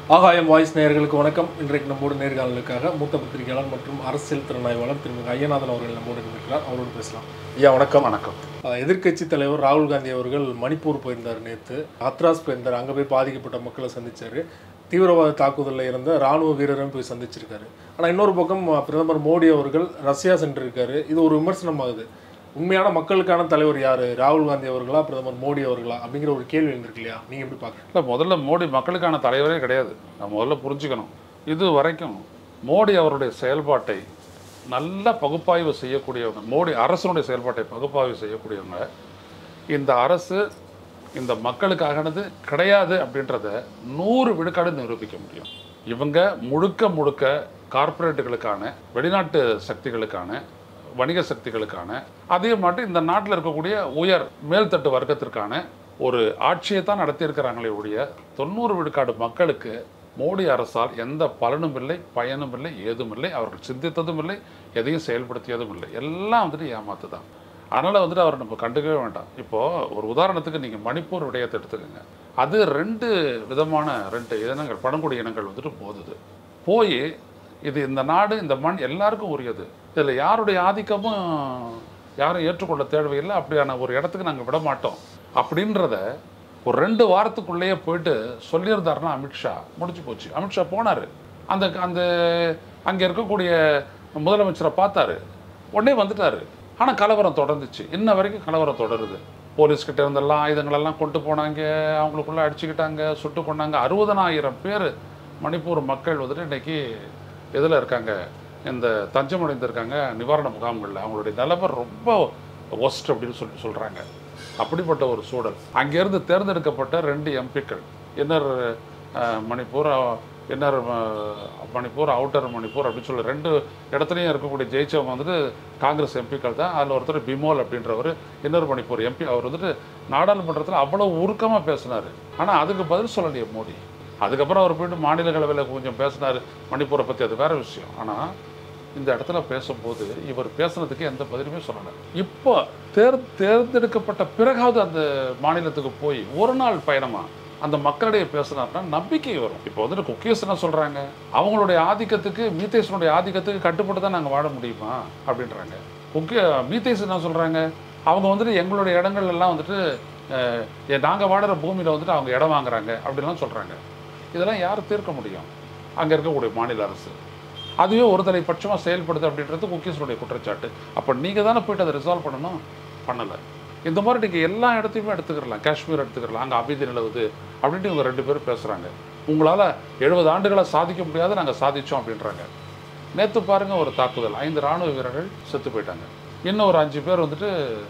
ஆகாயம் வாய்ஸ் நேயர்களுக்கு வணக்கம் இன்றைக்கு நம்மோடு நேர்காணலுக்காக மூத்த பத்திரிகையாளர் மற்றும் அரசியல் திறனாய்வாளர் திருமதி ஐயநாதன் அவர்கள் நம்மோடு இருக்கிறார் அவரோடு பேசலாம் ஐயா வணக்கம் வணக்கம் எதிர்க்கட்சி தலைவர் ராகுல் காந்தி அவர்கள் மணிப்பூர் போயிருந்தார் நேற்று ஹத்ராஸ் போயிருந்தார் அங்கே போய் பாதிக்கப்பட்ட மக்களை சந்திச்சாரு தீவிரவாத தாக்குதலில் இருந்த ராணுவ வீரரும் போய் சந்திச்சிருக்காரு ஆனால் இன்னொரு பக்கம் பிரதமர் மோடி அவர்கள் ரஷ்யா சென்றிருக்காரு இது ஒரு விமர்சனமாகுது உண்மையான மக்களுக்கான தலைவர் யாரு ராகுல் காந்தி அவர்களா பிரதமர் மோடி அவர்களா அப்படிங்கிற ஒரு கேள்வி இருந்திருக்கு இல்லையா நீங்க எப்படி பார்க்குறீங்க இல்லை முதல்ல மோடி மக்களுக்கான தலைவரே கிடையாது நான் முதல்ல புரிஞ்சுக்கணும் இது வரைக்கும் மோடி அவருடைய செயல்பாட்டை நல்ல பகுப்பாய்வு செய்யக்கூடியவங்க மோடி அரசனுடைய செயல்பாட்டை பகுப்பாய்வு செய்யக்கூடியவங்க இந்த அரசு இந்த மக்களுக்கானது கிடையாது அப்படின்றத நூறு விழுக்காடு நிரூபிக்க முடியும் இவங்க முழுக்க முழுக்க கார்ப்பரேட்டுகளுக்கான வெளிநாட்டு சக்திகளுக்கான வணிக சக்திகளுக்கான அதே மட்டும் இந்த நாட்டில் இருக்கக்கூடிய உயர் மேல்தட்டு வர்க்கத்திற்கான ஒரு ஆட்சியை தான் நடத்தியிருக்கிறாங்களே ஒழிய தொண்ணூறு விழுக்காடு மக்களுக்கு மோடி அரசால் எந்த பலனும் இல்லை பயனும் இல்லை ஏதும் இல்லை அவர்கள் சிந்தித்ததும் இல்லை எதையும் செயல்படுத்தியதும் இல்லை எல்லாம் வந்துட்டு ஏமாத்து தான் அதனால் வந்துட்டு அவரை நம்ம கண்டுக்கவே வேண்டாம் இப்போது ஒரு உதாரணத்துக்கு நீங்கள் மணிப்பூர் விடயத்தை எடுத்துக்கோங்க அது ரெண்டு விதமான ரெண்டு இனங்கள் பழங்குடி இனங்கள் வந்துட்டு போகுது போய் இது இந்த நாடு இந்த மண் எல்லாருக்கும் உரியது இதில் யாருடைய ஆதிக்கமும் யாரும் ஏற்றுக்கொள்ள தேவையில்லை அப்படியான ஒரு இடத்துக்கு நாங்கள் விட மாட்டோம் அப்படின்றத ஒரு ரெண்டு வாரத்துக்குள்ளேயே போயிட்டு சொல்லியிருந்தாருன்னா அமித்ஷா முடிஞ்சு போச்சு அமித்ஷா போனார் அந்த அந்த அங்கே இருக்கக்கூடிய முதலமைச்சரை பார்த்தாரு உடனே வந்துட்டாரு ஆனால் கலவரம் தொடர்ந்துச்சு இன்ன வரைக்கும் கலவரம் தொடருது போலீஸ்கிட்ட இருந்தெல்லாம் ஆயுதங்களெல்லாம் கொண்டு போனாங்க அவங்களுக்குள்ளே அடிச்சுக்கிட்டாங்க சுட்டு கொண்டாங்க அறுபதனாயிரம் பேர் மணிப்பூர் மக்கள் வந்துட்டு இன்னைக்கு இதில் இருக்காங்க இந்த தஞ்சம் அடைந்திருக்காங்க நிவாரண முகாம்களில் அவங்களுடைய நிலைமை ரொம்ப ஒஸ்ட் அப்படின்னு சொல்லி சொல்கிறாங்க அப்படிப்பட்ட ஒரு சூழல் அங்கேருந்து தேர்ந்தெடுக்கப்பட்ட ரெண்டு எம்பிக்கள் inner ah, Manipur ah, inner ah, Manipur outer Manipur அப்படின்னு சொல்லி ரெண்டு இடத்துலையும் இருக்கக்கூடிய ஜெயிச்சவங்க வந்துட்டு காங்கிரஸ் எம்பிக்கள் தான் அதில் ஒருத்தர் பிமோல் அப்படின்றவர் இன்னர் மணிப்பூர் எம்பி அவர் வந்துட்டு நாடாளுமன்றத்தில் அவ்வளோ உருக்கமாக பேசினார் ஆனால் அதுக்கு பதில் சொல்லலையே மோடி அதுக்கப்புறம் அவர் போயிட்டு மாநிலங்களவையில் கொஞ்சம் பேசினார் மணிப்பூரை பற்றி அது வேற விஷயம் ஆனால் இந்த இடத்துல பேசும்போது இவர் பேசுனதுக்கு எந்த பதிலுமே சொல்லலை இப்போ தேர் தேர்ந்தெடுக்கப்பட்ட பிறகாவது அந்த மாநிலத்துக்கு போய் ஒரு நாள் பயணமா அந்த மக்களிடையே பேசுனாருன்னா நம்பிக்கை வரும் இப்போ வந்துட்டு குக்கீஸ் என்ன சொல்கிறாங்க அவங்களுடைய ஆதிக்கத்துக்கு மீத்தேசனுடைய ஆதிக்கத்துக்கு கட்டுப்பட்டு தான் நாங்கள் வாழ முடியுமா அப்படின்றாங்க குக்கி மீத்தேஸ் என்ன சொல்கிறாங்க அவங்க வந்துட்டு எங்களுடைய இடங்கள் எல்லாம் வந்துட்டு நாங்கள் வாடுற பூமியில் வந்துட்டு அவங்க இடம் வாங்குறாங்க அப்படின்லாம் சொல்கிறாங்க இதெல்லாம் யார் தீர்க்க முடியும் அங்கே இருக்கக்கூடிய மாநில அரசு அதுவே ஒரு தலைப்பட்சமாக செயல்படுது அப்படின்றது குக்கீஸனுடைய குற்றச்சாட்டு அப்போ நீங்கள் தானே போயிட்டு அதை ரிசால்வ் பண்ணணும் பண்ணலை இந்த மாதிரி நீங்கள் எல்லா இடத்தையுமே எடுத்துக்கிறலாம் காஷ்மீர் எடுத்துக்கிறலாம் அங்கே அமைதி நிலவுது அப்படின்ட்டு இவங்க ரெண்டு பேரும் பேசுகிறாங்க உங்களால் எழுபது ஆண்டுகளை சாதிக்க முடியாத நாங்கள் சாதிச்சோம் அப்படின்றாங்க நேற்று பாருங்கள் ஒரு தாக்குதல் ஐந்து ராணுவ வீரர்கள் செத்து போயிட்டாங்க இன்னும் ஒரு அஞ்சு பேர் வந்துட்டு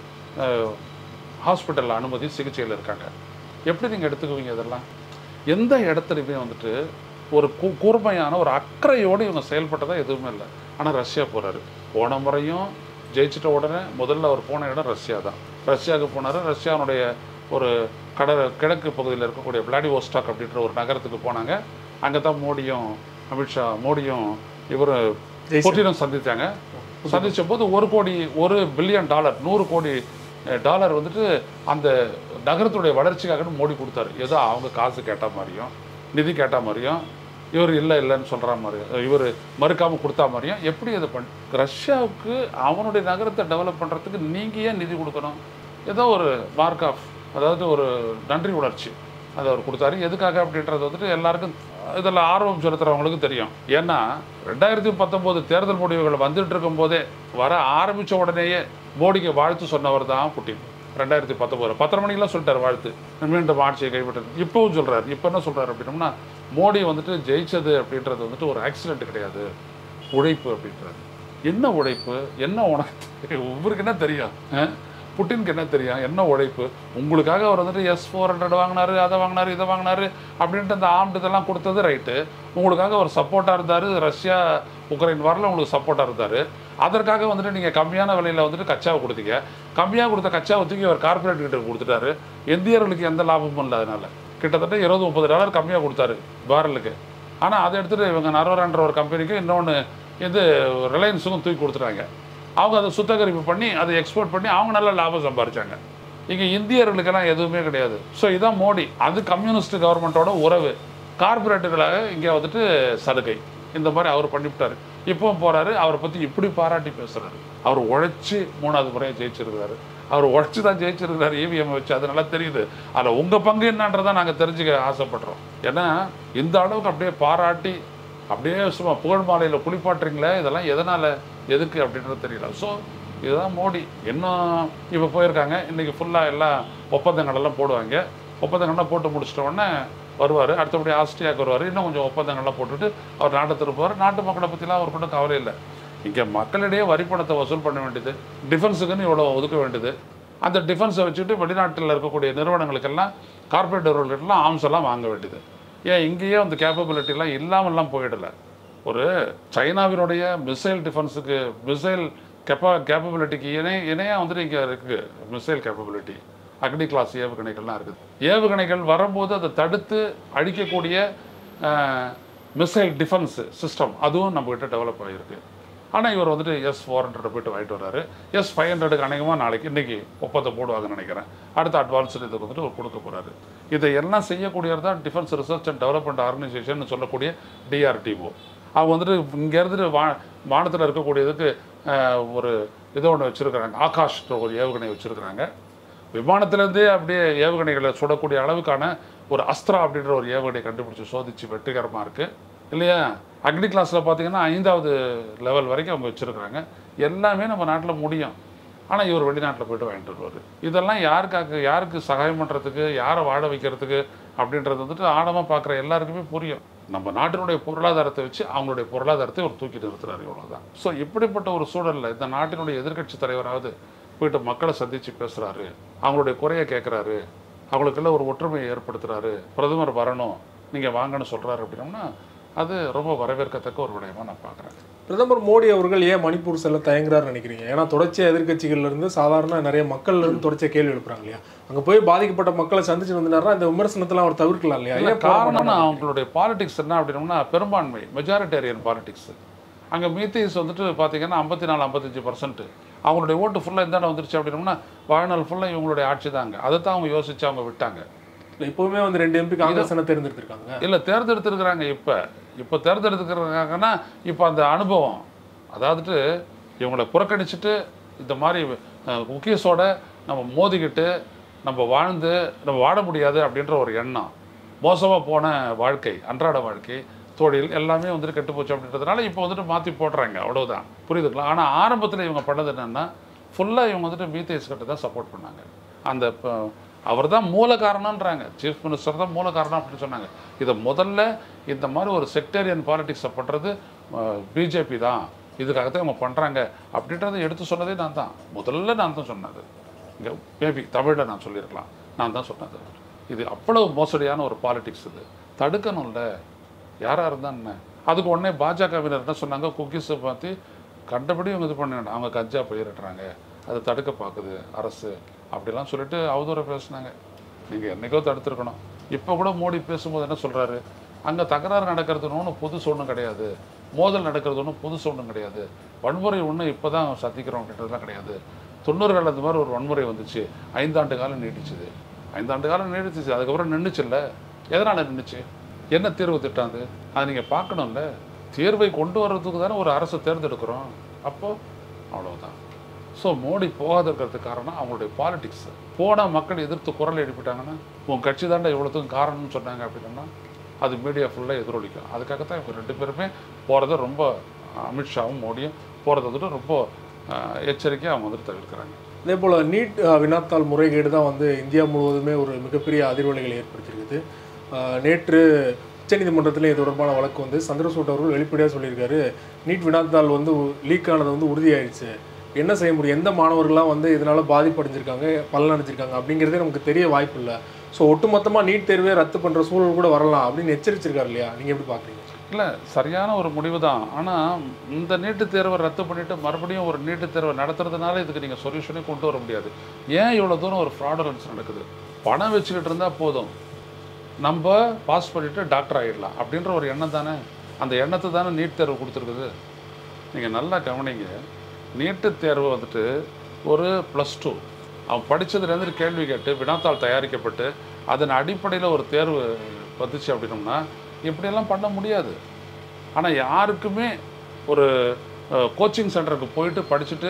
ஹாஸ்பிட்டலில் அனுமதி சிகிச்சையில் இருக்காங்க எப்படி நீங்கள் எடுத்துக்குவீங்க இதெல்லாம் எந்த இடத்துலையுமே வந்துட்டு ஒரு கூ கூர்மையான ஒரு அக்கறையோடு இவங்க செயல்பட்டதா எதுவுமே இல்லை ஆனால் ரஷ்யா போகிறாரு போன முறையும் ஜெயிச்சிட்ட உடனே முதல்ல அவர் போன இடம் ரஷ்யா தான் ரஷ்யாவுக்கு போனார் ரஷ்யாவுடைய ஒரு கடல் கிழக்கு பகுதியில் இருக்கக்கூடிய விளாடிவோஸ்டாக் அப்படின்ற ஒரு நகரத்துக்கு போனாங்க அங்கே தான் மோடியும் அமித்ஷா மோடியும் இவர் புட்டினும் சந்தித்தாங்க சந்திச்ச போது ஒரு கோடி ஒரு பில்லியன் டாலர் நூறு கோடி அஹ், டாலர் வந்துட்டு அந்த நகரத்துடைய வளர்ச்சிக்காக மோடி கொடுத்தாரு ஏதோ அவங்க காசு கேட்ட மாதிரியும் நிதி கேட்ட மாதிரியும் இவர் இல்லை இல்லைன்னு சொல்கிற மாதிரியும் இவர் மறுக்காமல் கொடுத்தா மாதிரியும் எப்படி அதை பண் ரஷ்யாவுக்கு அவனுடைய நகரத்தை டெவலப் பண்ணுறதுக்கு நீங்கள் ஏன் நிதி கொடுக்கணும் ஏதோ ஒரு மார்க் ஆஃப் அதாவது ஒரு நன்றி உணர்ச்சி அதை அவர் கொடுத்தாரு எதுக்காக அப்படின்றது வந்துட்டு எல்லாருக்கும் இதில் ஆர்வம் செலுத்துறவங்களுக்கு தெரியும் ஏன்னா ரெண்டாயிரத்தி பத்தொம்போது தேர்தல் முடிவுகள் வந்துட்டு இருக்கும் போதே வர ஆரம்பித்த உடனேயே மோடிக்கு வாழ்த்து சொன்னவர் தான் புட்டின் ரெண்டாயிரத்தி பத்தொம்போது பத்தரை மணிக்கெல்லாம் சொல்லிட்டார் வாழ்த்து மீண்டும் ஆட்சியை கைவிட்டது இப்போவும் சொல்கிறார் இப்போ என்ன சொல்கிறார் அப்படின்னோம்னா மோடி வந்துட்டு ஜெயிச்சது அப்படின்றது வந்துட்டு ஒரு ஆக்சிடென்ட் கிடையாது உழைப்பு அப்படின்றது என்ன உழைப்பு என்ன உனக்கு இவருக்கு என்ன தெரியும் அஹ்? புட்டினுக்கு என்ன தெரியும் என்ன உழைப்பு உங்களுக்காக அவர் வந்துட்டு எஸ் ஃபோர் ஹண்ட்ரட் வாங்கினாரு அதை வாங்கினாரு இதை வாங்கினாரு அப்படின்ட்டு அந்த ஆம்டு இதெல்லாம் கொடுத்தது ரைட்டு உங்களுக்காக அவர் சப்போர்ட்டாக இருந்தார் ரஷ்யா உக்ரைன் வரல உங்களுக்கு சப்போர்ட்டாக இருந்தார் அதற்காக வந்துட்டு நீங்கள் கம்மியான விலையில் வந்துட்டு கச்சாவை கொடுத்தீங்க கம்மியாக கொடுத்த கச்சாவை தூக்கி அவர் கார்பரேட் கிட்ட கொடுத்துட்டாரு இந்தியர்களுக்கு எந்த லாபமும் இல்லை அதனால கிட்டத்தட்ட இருபது முப்பது டாலர் கம்மியாக கொடுத்தாரு பேரலுக்கு ஆனால் அதை எடுத்துகிட்டு இவங்க நரவரன்ற ஒரு கம்பெனிக்கு இன்னொன்று இது ரிலையன்ஸுக்கும் தூக்கி கொடுத்துட்டாங்க அவங்க அதை சுத்தகரிப்பு பண்ணி அதை எக்ஸ்போர்ட் பண்ணி அவங்க நல்ல லாபம் சம்பாரிச்சாங்க இங்கே இந்தியர்களுக்கெல்லாம் எதுவுமே கிடையாது ஸோ இதான் மோடி அது கம்யூனிஸ்ட் கவர்மெண்ட்டோட உறவு கார்பரேட்டுகளாக இங்கே வந்துட்டு சலுகை இந்த மாதிரி அவர் பண்ணிவிட்டாரு இப்போ போறாரு அவரை பற்றி இப்படி பாராட்டி பேசுறாரு அவர் உழைச்சி மூணாவது முறையை ஜெயிச்சிருக்கிறாரு அவர் உழைச்சி தான் ஜெயிச்சிருக்கிறாரு இவிஎம் வச்சு அது நல்லா தெரியுது அதில் உங்கள் பங்கு என்னன்றதை நாங்கள் தெரிஞ்சுக்க ஆசைப்படுறோம் ஏன்னா இந்த அளவுக்கு அப்படியே பாராட்டி அப்படியே சும்மா புகழ் மாலையில் குளிப்பாட்டுறீங்களே இதெல்லாம் எதனால் எதுக்கு அப்படின்றது தெரியல ஸோ இதுதான் மோடி இன்னும் இப்போ போயிருக்காங்க இன்றைக்கி ஃபுல்லாக எல்லாம் ஒப்பந்தங்கள் எல்லாம் போடுவாங்க ஒப்பந்தங்கள்லாம் போட்டு முடிச்சிட்ட உடனே வருவார் அடுத்தபடி ஆஸ்திரியாவுக்கு வருவார் இன்னும் கொஞ்சம் ஒப்பந்தங்கள்லாம் போட்டுட்டு அவர் நாட்டை திருப்புவார் நாட்டு மக்களை பற்றிலாம் அவர் கூட கவலை இல்லை இங்கே மக்களிடையே வரி பணத்தை வசூல் பண்ண வேண்டியது டிஃபென்ஸுக்குன்னு இவ்வளோ ஒதுக்க வேண்டியது அந்த டிஃபென்ஸை வச்சுட்டு வெளிநாட்டில் இருக்கக்கூடிய நிறுவனங்களுக்கெல்லாம் கார்பரேட் நிறுவனங்களுக்கெல்லாம் ஆர்ம்ஸ் எல்லாம் வாங்க வேண்டியது ஏன் இங்கேயே அந்த கேப்பபிலிட்டிலாம் இல்லாமல்லாம் போயிடலை ஒரு சைனாவினுடைய மிசைல் டிஃபென்ஸுக்கு மிசைல் கெப்பா கேப்பபிலிட்டிக்கு இணை இணையாக வந்துட்டு இங்கே இருக்குது மிசைல் கேப்பபிலிட்டி அக்னி கிளாஸ் ஏவுகணைகள்லாம் இருக்குது ஏவுகணைகள் வரும்போது அதை தடுத்து அழிக்கக்கூடிய மிசைல் டிஃபென்ஸ் சிஸ்டம் அதுவும் நம்மக்கிட்ட டெவலப் ஆகிருக்கு ஆனால் இவர் வந்துட்டு எஸ் ஃபோர் ஹண்ட்ரட் போயிட்டு வாங்கிட்டு வராரு எஸ் ஃபைவ் ஹண்ட்ரடுக்கு அநேகமாக நாளைக்கு இன்றைக்கி ஒப்பந்தம் போடுவாங்கன்னு நினைக்கிறேன் அடுத்த அட்வான்ஸ் இதுக்கு வந்துட்டு அவர் கொடுக்க போகிறாரு இதை எல்லாம் செய்யக்கூடியவர் தான் defence research and development organisation சொல்லக்கூடிய டிஆர்டிஓ அவங்க வந்துட்டு இங்கே இருந்துட்டு வா வானத்தில் இருக்கக்கூடியதுக்கு அஹ், ஒரு இதை ஒன்று வச்சுருக்கிறாங்க ஆகாஷ் ஒரு ஏவுகணை வச்சுருக்கிறாங்க விமானத்திலேருந்தே அப்படியே ஏவுகணைகளை சுடக்கூடிய அளவுக்கான ஒரு அஸ்த்ரா அப்படின்ற ஒரு ஏவுகணை கண்டுபிடிச்சி சோதிச்சு வெற்றிகரமாக இருக்குது இல்லையா அக்னி கிளாஸில் பார்த்தீங்கன்னா ஐந்தாவது லெவல் வரைக்கும் அவங்க வச்சுருக்கிறாங்க எல்லாமே நம்ம நாட்டில் முடியும் ஆனால் இவர் வெளிநாட்டில் போயிட்டு வாங்கிட்டு வருவார் இதெல்லாம் யாருக்காக யாருக்கு சகாயம் பண்ணுறதுக்கு யாரை வாழ வைக்கிறதுக்கு அப்படின்றது வந்துட்டு ஆழமாக பார்க்குற எல்லாருக்குமே புரியும் நம்ம நாட்டினுடைய பொருளாதாரத்தை வச்சு அவங்களுடைய பொருளாதாரத்தை ஒரு தூக்கி நிறுத்துறாரு இவ்வளோதான் ஸோ இப்படிப்பட்ட ஒரு சூழலில் இந்த நாட்டினுடைய எதிர்க்கட்சி தலைவராவது போயிட்டு மக்களை சந்தித்து பேசுகிறாரு அவங்களுடைய குறையை கேட்குறாரு அவங்களுக்கெல்லாம் ஒரு ஒற்றுமையை ஏற்படுத்துகிறாரு பிரதமர் வரணும் நீங்கள் வாங்கன்னு சொல்கிறாரு அப்படின்னோம்னா அது ரொம்ப வரவேற்கத்தக்க ஒரு விடயமா நான் பார்க்குறேன் பிரதமர் மோடி அவர்கள் ஏன் மணிப்பூர் செல்ல தயங்குறாருன்னு நினைக்கிறீங்க ஏன்னா தொடர்ச்சியாக எதிர்க்கட்சிகள்ல இருந்து சாதாரண நிறைய மக்கள்ல இருந்து தொடர்ச்சியாக கேள்வி எழுப்புறாங்க இல்லையா அங்க போய் பாதிக்கப்பட்ட மக்களை சந்திச்சு வந்தாருன்னா இந்த விமர்சனத்தெல்லாம் அவர் தவிர்க்கலாம் இல்லையா இல்ல, ஏன் போட காரணம் மாட்டாரு? அவங்களுடைய பாலிடிக்ஸ் என்ன அப்படின்னோம்னா பெரும்பான்மை மெஜாரிட்டேரியன் பாலிடிக்ஸ் அங்கே மீத்தீஸ் வந்துட்டு பார்த்தீங்கன்னா ஐம்பத்தி நாலு ஐம்பத்தஞ்சு பர்சன்ட் அவங்களுடைய ஓட்டு ஃபுல்லாக எந்தாண்ட வந்துருச்சு அப்படின்னோம்னா வாழ்நாள் ஃபுல்லாக இவங்களுடைய ஆட்சி தாங்க அதை தான் அவங்க யோசிச்சு அவங்க விட்டாங்க இல்ல, இப்பவுமே வந்து ரெண்டு எம்பி காங்கிரஸ் என்ன தேர்ந்தெடுத்திருக்காங்க இல்லை தேர்ந்தெடுத்திருக்கிறாங்க இப்போ இப்போ தேர்ந்தெடுத்துக்கிறாங்கன்னா இப்போ அந்த அனுபவம் அதாவது இவங்களை புறக்கணிச்சிட்டு இந்த மாதிரி குக்கீஸோட நம்ம மோதிக்கிட்டு நம்ம வாழ்ந்து நம்ம வாழ முடியாது அப்படின்ற ஒரு எண்ணம் மோசமாக போன வாழ்க்கை அன்றாட வாழ்க்கை தொழில் எல்லாமே வந்துட்டு கெட்டு போச்சு அப்படின்றதுனால இப்போ வந்துட்டு மாற்றி போடுறாங்க அவ்வளவுதான் புரியுதுங்களா ஆனால் ஆரம்பத்தில் இவங்க பண்ணது என்னென்னா ஃபுல்லாக இவங்க வந்துட்டு மீத்தேஸ் கிட்ட தான் சப்போர்ட் பண்ணாங்க அந்த அவர் தான் மூல காரணம்ன்றாங்க சீஃப் மினிஸ்டர் தான் மூல காரணம் அப்படின்னு சொன்னாங்க இதை முதல்ல இந்த மாதிரி ஒரு செக்டேரியன் பாலிடிக்ஸை பண்ணுறது பிஜேபி தான் இதுக்காகத்தான் இவங்க பண்ணுறாங்க அப்படின்றத எடுத்து சொன்னதே நான் தான் முதல்ல நான் தான் சொன்னது இங்கே மேபி தமிழில் நான் சொல்லியிருக்கலாம் நான் தான் சொன்னது இது அவ்வளவு மோசடியான ஒரு பாலிடிக்ஸ் இது தடுக்கணும்ல யாராக இருந்தா என்ன அதுக்கு உடனே பாஜகவினர் என்ன சொன்னாங்க குக்கீஸை பார்த்து கண்டபடி இவங்க இது பண்ண அவங்க கஞ்சா பயிரிடுறாங்க அதை தடுக்க பார்க்குது அரசு அப்படிலாம் சொல்லிட்டு அவதூற பேசுனாங்க நீங்கள் என்னைக்கோ தடுத்துருக்கணும் இப்போ கூட மோடி பேசும்போது என்ன சொல்கிறாரு அங்கே தகராறு நடக்கிறது ஒன்றும் புதுசு ஒன்றும் கிடையாது மோதல் நடக்கிறது ஒன்றும் புதுசு ஒன்றும் கிடையாது வன்முறை ஒன்றும் இப்போ தான் சந்திக்கிறோம் அப்படின்றதுலாம் கிடையாது தொண்ணூறுகள் அந்த மாதிரி ஒரு வன்முறை வந்துச்சு ஐந்தாண்டு காலம் நீடிச்சுது ஐந்தாண்டு காலம் நீடிச்சிச்சு அதுக்கப்புறம் நின்றுச்சுல்ல எதனால் நின்றுச்சு என்ன தீர்வு திட்டம் அது அதை நீங்கள் பார்க்கணும்ல தீர்வை கொண்டு வர்றதுக்கு தானே ஒரு அரசை தேர்ந்தெடுக்கிறோம் அப்போது அவ்வளவுதான் ஸோ மோடி போகாத இருக்கிறதுக்கு காரணம் அவங்களுடைய பாலிடிக்ஸ் போனால் மக்கள் எதிர்த்து குரல் எழுப்பிட்டாங்கன்னா உன் கட்சி தாண்டா இவ்வளோத்துக்கும் காரணம்னு சொன்னாங்க அப்படின்னா அது மீடியா ஃபுல்லாக எதிரொலிக்கும் அதுக்காகத்தான் இவங்க ரெண்டு பேருமே போகிறத ரொம்ப அமித்ஷாவும் மோடியும் போகிறத வந்துட்டு ரொம்ப அஹ், எச்சரிக்கையாக அவங்க வந்துட்டு தவிர்க்கிறாங்க அதே போல் நீட் அஹ், வினாத்தாள் முறைகேடு தான் வந்து இந்தியா முழுவதுமே ஒரு மிகப்பெரிய அதிர்வலைகளை ஏற்படுத்தியிருக்குது அஹ், நேற்று உச்சநீதிமன்றத்தில் இது தொடர்பான வழக்கு வந்து சந்திரசூட் அவர்கள் வெளிப்படையாக சொல்லியிருக்காரு நீட் வினாத்தாள் வந்து லீக் ஆனது வந்து உறுதியாயிடுச்சு என்ன செய்ய முடியும் எந்த மாணவர்கள்லாம் வந்து இதனால பாதிப்படைஞ்சிருக்காங்க பலனடைஞ்சிருக்காங்க அப்படிங்கிறதே நமக்கு தெரிய வாய்ப்பு இல்லை ஸோ ஒட்டுமொத்தமாக நீட் தேர்வே ரத்து பண்ணுற சூழல் கூட வரலாம் அப்படின்னு எச்சரிச்சிருக்காரு இல்லையா நீங்கள் எப்படி பார்க்குறீங்க இல்லை சரியான ஒரு முடிவு தான் ஆனால் இந்த நீட்டுத் தேர்வை ரத்து பண்ணிவிட்டு மறுபடியும் ஒரு நீட்டுத் தேர்வை நடத்துறதுனால இதுக்கு நீங்கள் சொல்யூஷனே கொண்டு வர முடியாது ஏன் இவ்வளோ தூரம் ஒரு ஃப்ராடலன்ஸ் நடக்குது பணம் வச்சுக்கிட்டு இருந்தால் போதும் நம்ம பாஸ் பண்ணிவிட்டு டாக்டர் ஆகிடலாம் அப்படின்ற ஒரு எண்ணம் தானே அந்த எண்ணத்தை தானே நீட் தேர்வு கொடுத்துருக்குது நீங்கள் நல்லா கவனிங்க நீட்டுத் தேர்வு வந்துட்டு ஒரு ப்ளஸ் டூ அவன் படித்ததுலேருந்து கேள்வி கேட்டு வினாத்தாள் தயாரிக்கப்பட்டு அதன் அடிப்படையில் ஒரு தேர்வு வந்துச்சு அப்படின்னோம்னா இப்படியெல்லாம் பண்ண முடியாது ஆனால் யாருக்குமே ஒரு கோச்சிங் சென்டருக்கு போயிட்டு படிச்சுட்டு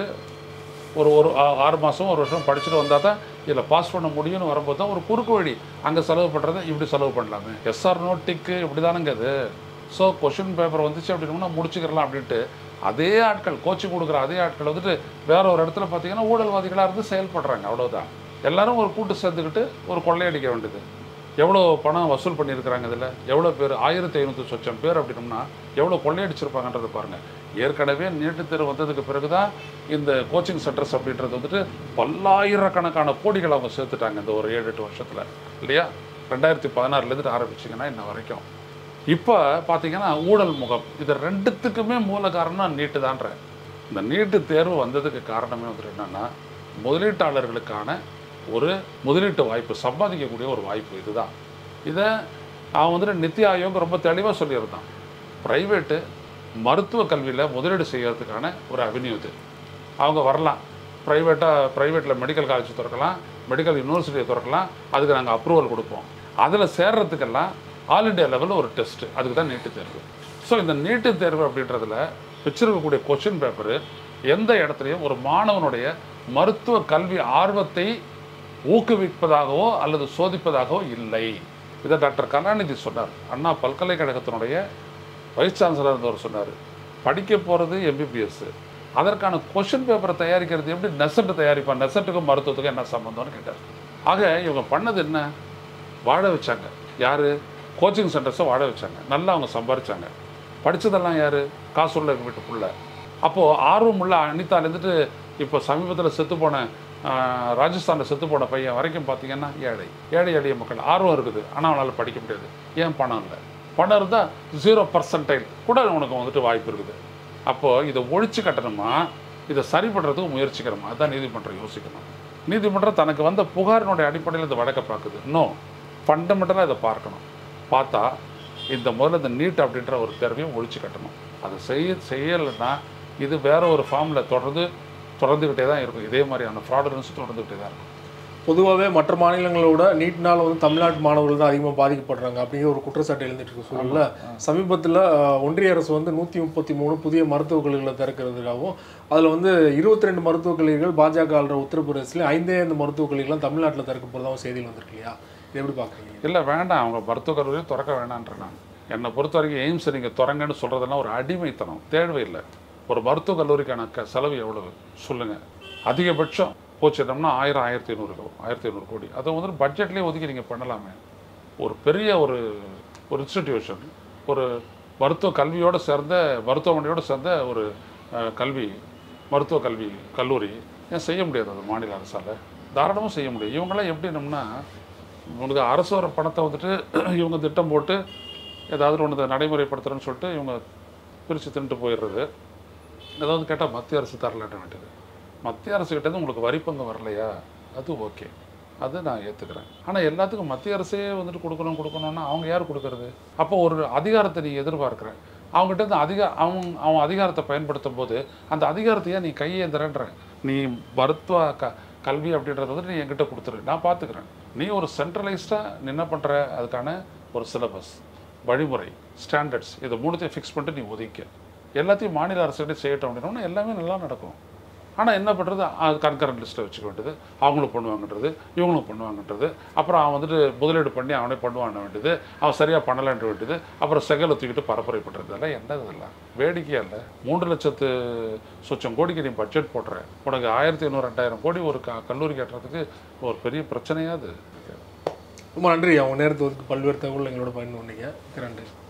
ஒரு ஒரு ஆ- ஆறு மாதம் ஒரு வருஷம் படிச்சுட்டு வந்தால் தான் இதில் பாஸ் பண்ண முடியும்னு வரும்போது தான் ஒரு குறுக்கு வழி அங்கே செலவு பண்ணுறதை இப்படி செலவு பண்ணலாமே எஸ்ஆர் நோட்டிக்கு இப்படி தானுங்க அது ஸோ கொஷின் பேப்பர் வந்துச்சு அப்படின்னா முடிச்சுக்கிறலாம் அப்படின்ட்டு அதே ஆட்கள் கோச்சிங் கொடுக்குற அதே ஆட்கள் வந்துட்டு வேற ஒரு இடத்துல பார்த்தீங்கன்னா ஊழல்வாதிகளாக இருந்து செயல்படுறாங்க அவ்வளவுதான் எல்லாரும் ஒரு கூட்டு சேர்ந்துக்கிட்டு ஒரு கொள்ளையடிக்க வேண்டியது எவ்வளோ பணம் வசூல் பண்ணியிருக்கிறாங்க இதில் எவ்வளோ பேர் ஆயிரத்தி ஐநூற்றி சொச்சம் பேர் அப்படின்னம்னா எவ்வளோ கொள்ளையடிச்சிருப்பாங்கன்றது பாருங்கள் ஏற்கனவே நீட்டுத் தேர்வு வந்ததுக்கு பிறகு தான் இந்த கோச்சிங் சென்டர்ஸ் அப்படின்றது வந்துட்டு பல்லாயிரக்கணக்கான கோடிகள் அவங்க சேர்த்துட்டாங்க இந்த ஒரு ஏழு எட்டு வருஷத்தில் இல்லையா ரெண்டாயிரத்தி பதினாறுலேருந்து ஆரம்பிச்சிங்கன்னா இன்ன வரைக்கும் இப்போ பார்த்தீங்கன்னா ஊழல் முகம் இது ரெண்டுத்துக்குமே மூல காரணம் நீட்டு தான்றேன் இந்த நீட்டு தேர்வு வந்ததுக்கு காரணமே வந்துட்டு என்னன்னா முதலீட்டாளர்களுக்கான ஒரு முதலீட்டு வாய்ப்பு சம்பாதிக்கக்கூடிய ஒரு வாய்ப்பு இதுதான் இதை அவன் வந்துட்டு நித்தி ஆயோக் ரொம்ப தெளிவாக சொல்லியிருந்தான் ப்ரைவேட்டு மருத்துவ கல்வியில் முதலீடு செய்யறதுக்கான ஒரு அவென்யூ இது அவங்க வரலாம் ப்ரைவேட்டாக ப்ரைவேட்டில் மெடிக்கல் காலேஜ் திறக்கலாம் மெடிக்கல் யூனிவர்சிட்டியை திறக்கலாம் அதுக்கு நாங்கள் அப்ரூவல் கொடுப்போம் அதில் சேர்றதுக்கெல்லாம் ஆல் இண்டியா லெவலில் ஒரு டெஸ்ட்டு அதுக்கு தான் நீட்டு தேர்வு ஸோ இந்த நீட்டு தேர்வு அப்படின்றதுல வச்சிருக்கக்கூடிய கொஷின் பேப்பரு எந்த இடத்துலையும் ஒரு மாணவனுடைய மருத்துவ கல்வி ஆர்வத்தை ஊக்குவிப்பதாகவோ அல்லது சோதிப்பதாகவோ இல்லை இதை டாக்டர் கருணாநிதி சொன்னார் அண்ணா பல்கலைக்கழகத்தினுடைய வைஸ் சான்சலர் இருந்தவர் சொன்னார் படிக்க போகிறது எம்பிபிஎஸ் அதற்கான கொஷின் பேப்பரை தயாரிக்கிறது எப்படி நெசட்டு தயாரிப்பான் நெசட்டுக்கும் மருத்துவத்துக்கும் என்ன சம்மந்தம்னு கேட்டார் ஆக இவங்க பண்ணது என்ன வாழ வச்சாங்க யார் கோச்சிங் சென்டர்ஸை வாழ வச்சாங்க நல்லா அவங்க சம்பாரிச்சாங்க படித்ததெல்லாம் யார் காசுள்ள வீட்டு புள்ள அப்போது ஆர்வம் உள்ள அனிதா இருந்துட்டு இப்போ சமீபத்தில் செத்து போன ராஜஸ்தானில் செத்து போன பையன் வரைக்கும் பார்த்தீங்கன்னா ஏழை ஏழை எளிய மக்கள் ஆர்வம் இருக்குது ஆனால் அவனால் படிக்க முடியாது ஏன் பணம் இல்லை பணம் இருந்தால் ஜீரோ பர்சன்டைல் கூட உனக்கு வந்துட்டு வாய்ப்பு இருக்குது அப்போது இதை ஒழிச்சு கட்டணுமா இதை சரி பண்ணுறதுக்கு முயற்சிக்கிறோமா அதுதான் நீதிமன்றம் யோசிக்கணும் நீதிமன்றம் தனக்கு வந்த புகாரினுடைய அடிப்படையில் இந்த வழக்கை பார்க்குது இன்னும் ஃபண்டமெண்டலாக இதை பார்க்கணும் பார்த்தா இந்த முதல்ல இந்த நீட் அப்படின்ற ஒரு தேர்வையும் ஒழிச்சு கட்டணும் அதை செய்ய செய்யலைன்னா இது வேற ஒரு ஃபார்மில் தொடர்ந்து தொடர்ந்துக்கிட்டே தான் இருக்கும் இதே மாதிரியான ஃப்ராடரன்ஸ் தொடர்ந்துக்கிட்டே தான் இருக்கும் பொதுவாகவே மற்ற மாநிலங்களோட நீட்னால வந்து தமிழ்நாட்டு மாணவர்கள் தான் அதிகமாக பாதிக்கப்படுறாங்க அப்படிங்கிற ஒரு குற்றச்சாட்டு எழுந்துட்டு இருக்க சூழல்ல சமீபத்தில் அஹ், ஒன்றிய அரசு வந்து நூற்றி முப்பத்தி மூணு புதிய மருத்துவக் கல்லூரிகளை திறக்கிறதுக்காகவும் அதில் வந்து இருபத்தி ரெண்டு மருத்துவக் கல்லூரிகள் பாஜக ஆளுற உத்தரப்பிரதேசில் ஐந்தே ஐந்து மருத்துவக் கல்லூரிகளும் தமிழ்நாட்டில் திறக்க போகிறதாவும் செய்தியில் வந்திருக்கு இல்லையா இது எப்படி பார்க்குறீங்க இல்லை வேண்டாம் அவங்க மருத்துவக் கல்லூரியை திறக்க வேண்டான்றேன் நான் என்னை பொறுத்த வரைக்கும் எய்ம்ஸ் நீங்கள் திறங்கன்னு சொல்கிறதெல்லாம் ஒரு அடிமைத்தனம் தேவையில்லை ஒரு மருத்துவக் கல்லூரிக்கான க செலவு எவ்வளவு சொல்லுங்கள் அதிகபட்சம் போச்சுட்டோம்னா ஆயிரம் ஆயிரத்தி ஐநூறு ஆயிரத்தி ஐநூறு கோடி அதை வந்துட்டு பட்ஜெட்லேயே ஒதுக்கி நீங்கள் பண்ணலாமே ஒரு பெரிய ஒரு ஒரு இன்ஸ்டிடியூஷன் ஒரு மருத்துவ கல்வியோடு சேர்ந்த மருத்துவமனையோடு சேர்ந்த ஒரு அஹ், கல்வி மருத்துவ கல்வி கல்லூரி ஏன் செய்ய முடியாது அது மாநில அரசால் தாராளமாக செய்ய முடியும் இவங்கெல்லாம் எப்படினோம்னா உங்களுக்கு அரசு வர பணத்தை வந்துட்டு இவங்க திட்டம் போட்டு ஏதாவது ஒன்று நடைமுறைப்படுத்துகிறேன்னு சொல்லிட்டு இவங்க பிரித்து தின்ட்டு போயிடுறது ஏதாவது கேட்டால் மத்திய அரசு தரலன்ற வேண்டியது மத்திய அரசு கிட்டேருந்து உங்களுக்கு வரிப்பங்கு வரலையா அது ஓகே அது நான் ஏற்றுக்கிறேன் ஆனால் எல்லாத்துக்கும் மத்திய அரசே வந்துட்டு கொடுக்கணும் கொடுக்கணும்னா அவங்க யார் கொடுக்கறது அப்போ ஒரு அதிகாரத்தை நீ எதிர்பார்க்குற அவங்ககிட்ட இருந்து அதிகா அவன் அவன் அதிகாரத்தை பயன்படுத்தும் போது அந்த அதிகாரத்தையே நீ கையேந்திரன்ற நீ மருத்துவ க கல்வி அப்படின்றத வந்து நீ என்கிட்ட கொடுத்துரு நான் பார்த்துக்கிறேன் நீ ஒரு சென்ட்ரலைஸ்டாக நீ என்ன பண்ணுற அதுக்கான ஒரு சிலபஸ் வழிமுறை ஸ்டாண்டர்ட்ஸ் இதை மூணுத்தையும் ஃபிக்ஸ் பண்ணிட்டு நீ ஒதுக்க எல்லாத்தையும் மாநில அரசுகிட்ட செய்யட்டும் அப்படின்னா எல்லாமே நல்லா நடக்கும் ஆனால் என்ன பண்ணுறது அது கன்கரண்ட் லிஸ்ட்டில் வச்சுக்க வேண்டியது அவங்களும் பண்ணுவாங்கன்றது இவங்களும் பண்ணுவாங்கன்றது அப்புறம் அவன் வந்துட்டு முதலீடு பண்ணி அவனே பண்ணுவான வேண்டியது அவன் சரியாக பண்ணலான்ற வேண்டியது அப்புறம் செகலை தூக்கிட்டு பரப்புரை பண்ணுறது இதெல்லாம் என்ன இதெல்லாம் வேடிக்கையா இல்லை மூன்று லட்சத்து சொச்சம் கோடிக்கு நீ பட்ஜெட் போடுற உனக்கு ஆயிரத்தி ஐநூறு ரெண்டாயிரம் கோடி ஒரு க கல்லூரி கட்டுறதுக்கு ஒரு பெரிய பிரச்சனையா அது ரொம்ப நன்றி அவங்க நேரத்தை ஒதுக்கி பல்வேறு தகவல் எங்களோட பயன் பண்ணீங்க நன்றி